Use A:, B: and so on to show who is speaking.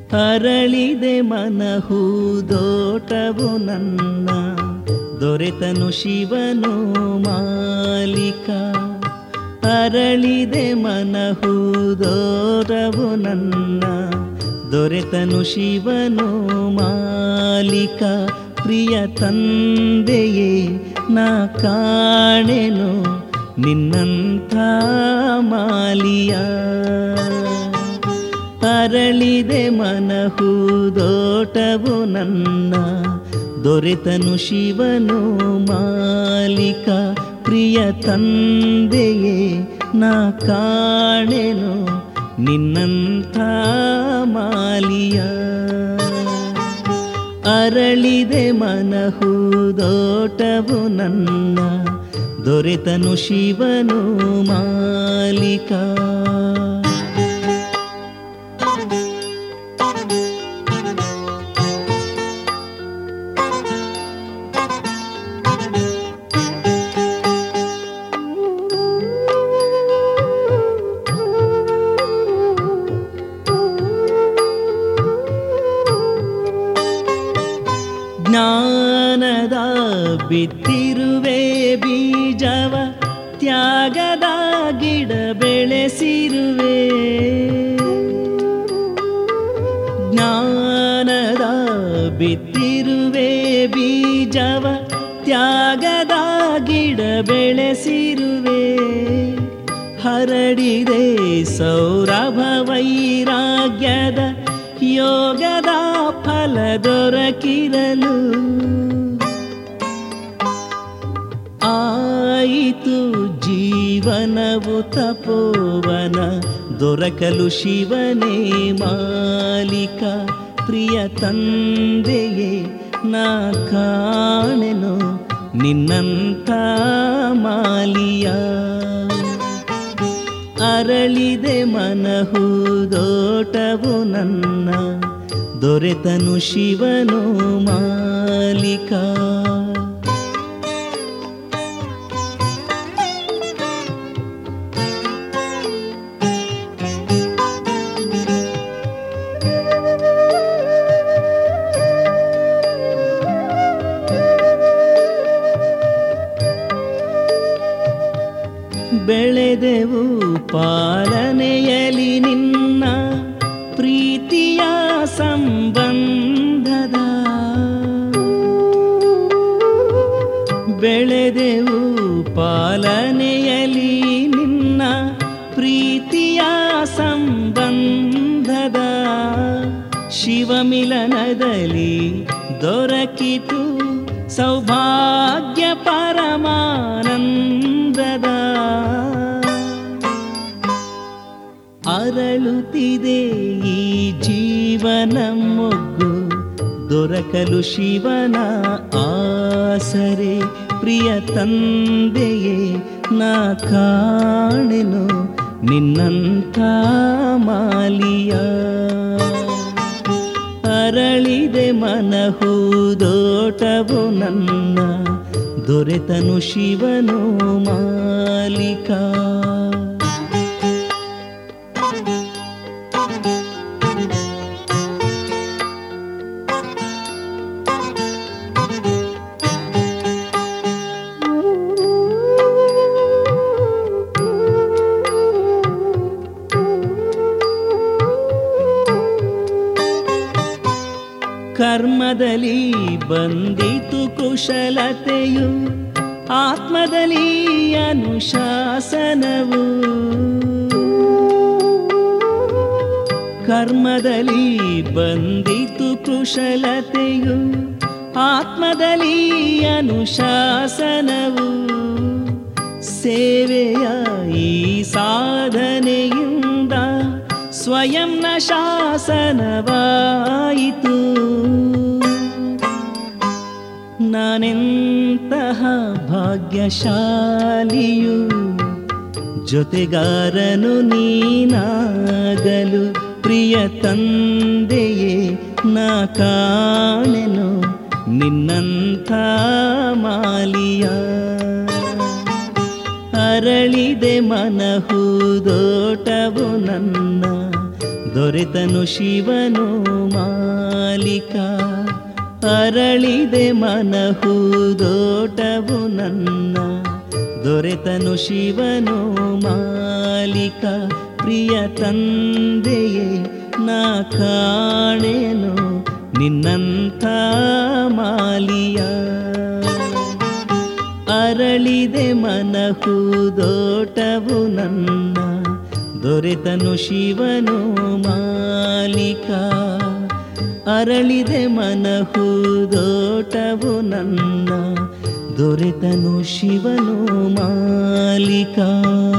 A: ಅರಳಿದೆ ಮನಹೂದೋಟವು ನನ್ನ ದೊರೆತನು ಶಿವನು ಮಾಲಿಕ ಅರಳಿದೆ ಮನಹೂದೋರವು ನನ್ನ ದೊರೆತನು ಶಿವನು ಮಾಲಿಕ ಪ್ರಿಯ ತಂದೆಯೇ ನಾ ಕಾಣೆನು ನಿನ್ನಂಥ ಮಾಲಿಯ ಅರಳಿದೆ ಮನಹೂದೋಟವು ನನ್ನ ದೊರೆತನು ಶಿವನು ಮಾಲಿಕ ಪ್ರಿಯ ತಂದೆಯೇ ನಾ ಕಾಣೆನು ನಿನ್ನಂಥ ಮಾಲಿಯ ಅರಳಿದೆ ಮನಹೂದೋಟವು ನನ್ನ ದೊರೆತನು ಶಿವನು ಮಾಲಿಕ ಜ್ಞಾನದ ಬಿತ್ತಿರುವೆ ಬೀಜವ ತ್ಯಾಗದ ಗಿಡ ಬೆಳೆಸಿರುವೆ ಜ್ಞಾನದ ಬಿತ್ತಿರುವೆ ಬೀಜವ ತ್ಯಾಗದ ಗಿಡ ಬೆಳೆಸಿರುವೆ ಹರಡಿದೆ ಸೌರಭ ವೈರಾಗ್ಯದ ಯೋಗದ ಫಲ ದೊರಕಿರಲು ಆಯಿತು ಜೀವನವು ತಪೋವನ ದೊರಕಲು ಶಿವನೇ ಮಾಲಿಕ ಪ್ರಿಯ ತಂದೆಯೇ ನಾ ಕಾಣೆನು ನಿನ್ನಂಥ ಮಾಲಿಯ ಅರಳಿದೆ ಮನಹೂದೋಟವು ನನ್ನ ದೊರೆತನು ಶಿವನು ಮಾಲಿಕ ಬೆಳೆದೆವು ಪಾಲನೆಯಲಿ ನಿನ್ನ ಪ್ರೀತಿಯ ಸಂಬಂಧದ ಬೆಳೆದೆವು ಪಾಲನೆಯಲಿ ನಿನ್ನ ಪ್ರೀತಿಯ ಸಂಬಂಧದ ಶಿವಮಿಲನದಲ್ಲಿ ದೊರಕಿತು ಸೌಭಾಗ್ಯ ಪರಮಾನಂದದ ಅರಳುತ್ತಿದೆ ಈ ಜೀವನ ಮೊಗ್ಗು ದೊರಕಲು ಶಿವನ ಆಸರೆ ಪ್ರಿಯ ತಂದೆಯೇ ನಾ ಕಾಣೆನು ನಿನ್ನಂಥ ಮಾಲಿಯ ಅರಳಿದೆ ಮನಹೂದೋಟವು ನನ್ನ ದೊರೆತನು ಶಿವನು ಮಾಲಿಕ ಕರ್ಮದಲ್ಲಿ ಬಂದಿತು ಕುಶಲತೆಯು ಆತ್ಮದಲ್ಲಿ ಅನುಶಾಸನವು ಕರ್ಮದಲ್ಲಿ ಬಂದಿತು ಕುಶಲತೆಯು ಆತ್ಮದಲ್ಲಿ ಅನುಶಾಸನವು ಸೇವೆಯ ಈ ಸಾಧನೆಯಿಂದ ಸ್ವಯಂನ ಶಾಸನವಾಯಿತು ನಾನೆಂತಹ ಭಾಗ್ಯಶಾಲಿಯು ಜೊತೆಗಾರನು ನೀನಾಗಲು ಪ್ರಿಯ ತಂದೆಯೇ ನಾ ಕಾಣೆನು ನಿನ್ನಂಥ ಮಾಲಿಯ ಅರಳಿದೆ ಮನಹೂದೋಟವು ನನ್ನ ದೊರೆತನು ಶಿವನು ಮಾಲಿಕ ಅರಳಿದೆ ಮನಹೂದೋಟವು ನನ್ನ ದೊರೆತನು ಶಿವನು ಮಾಲಿಕ ಪ್ರಿಯ ತಂದೆಯೇ ನಾ ಕಾಣೆನು ನಿನ್ನಂಥ ಮಾಲಿಯ ಅರಳಿದೆ ಮನಹೂದೋಟವು ನನ್ನ ದೊರೆತನು ಶಿವನು ಮಾಲಿಕ ಅರಳಿದೆ ಮನಹೂದೋಟವು ನನ್ನ ದೊರೆತನು ಶಿವನು ಮಾಲಿಕ